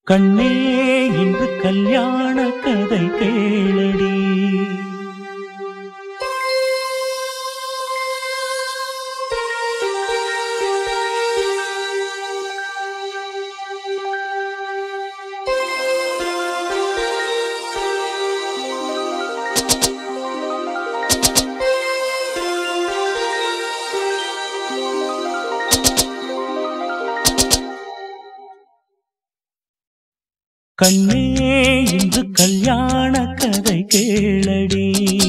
கண்ணே இன்று கல்யாண கதை கேளடி கண்ணே இன்று கல்யாண கதை கேளடி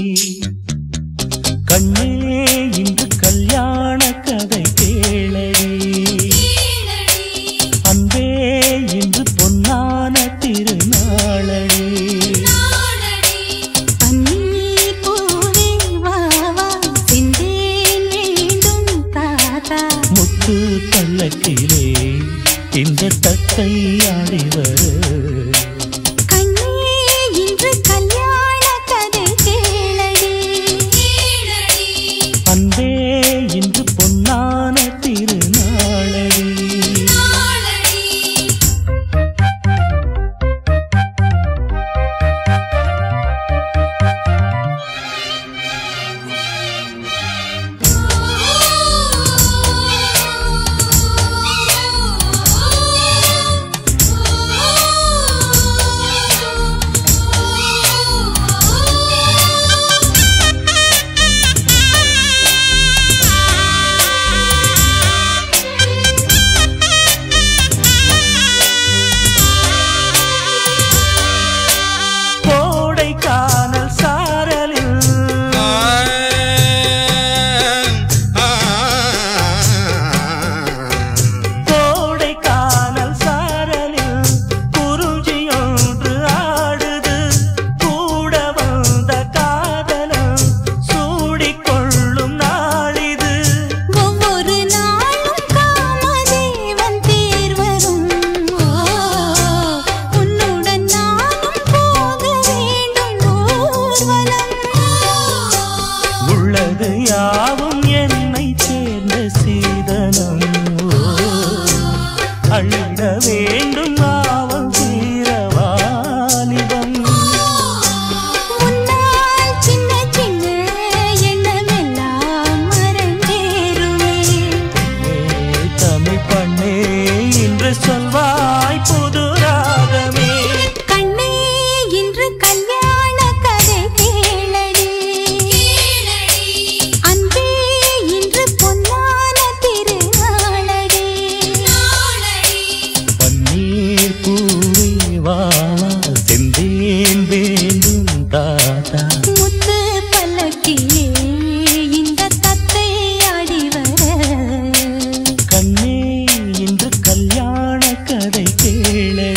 கண்ணே இன்று கல்யாண கதை கேளடி அன்பே இன்று பொன்னான திருநாளடி பன்னீர் பூவே வா வா செந்தேன் வேண்டும் தாத்தா முத்து பல்லக்கிலே இந்த தத்தை ஆடிவர் கண்ணே இன்று கல்யாண கதை கேளடி அன்பே இன்று பொன்னான திருநாளடி கோடை காணல் சாரலில் கோடை காணல் சாரலில் குறிஞ்சியொன்று ஆடுது கூட வந்த காதலம் சூடிக்கொள்ளும் நாளிது ஒவ்வொரு நாளும் காமதேவன் தேர் வரும் ஓ, உன்னுடன் நானும் போக வேண்டும் ஊர்வலம் உள்ளது யாவும் என்னை சேர்ந்த சீதனம் அள்ளிட வேண்டும் ஆவல் தீரவாலிபம் முன்னால் சின்ன சின்ன எண்ணமெல்லாம் மறந்தேறுமே தமிழ் பண்ணே இன்று சொல்வாய் புது ராகமே கண்ணே இன்று கல்யாண கதை கேளடி அன்பே இன்று பொன்னான திருநாளடி பன்னீர் பூவே வாவா செந்தேன் வேண்டும் தாத்தா முத்து பல்லக்கிலே இந்த தத்தை ஆடி வர கண்ணே இன்று கல்யாண கதை கேளடி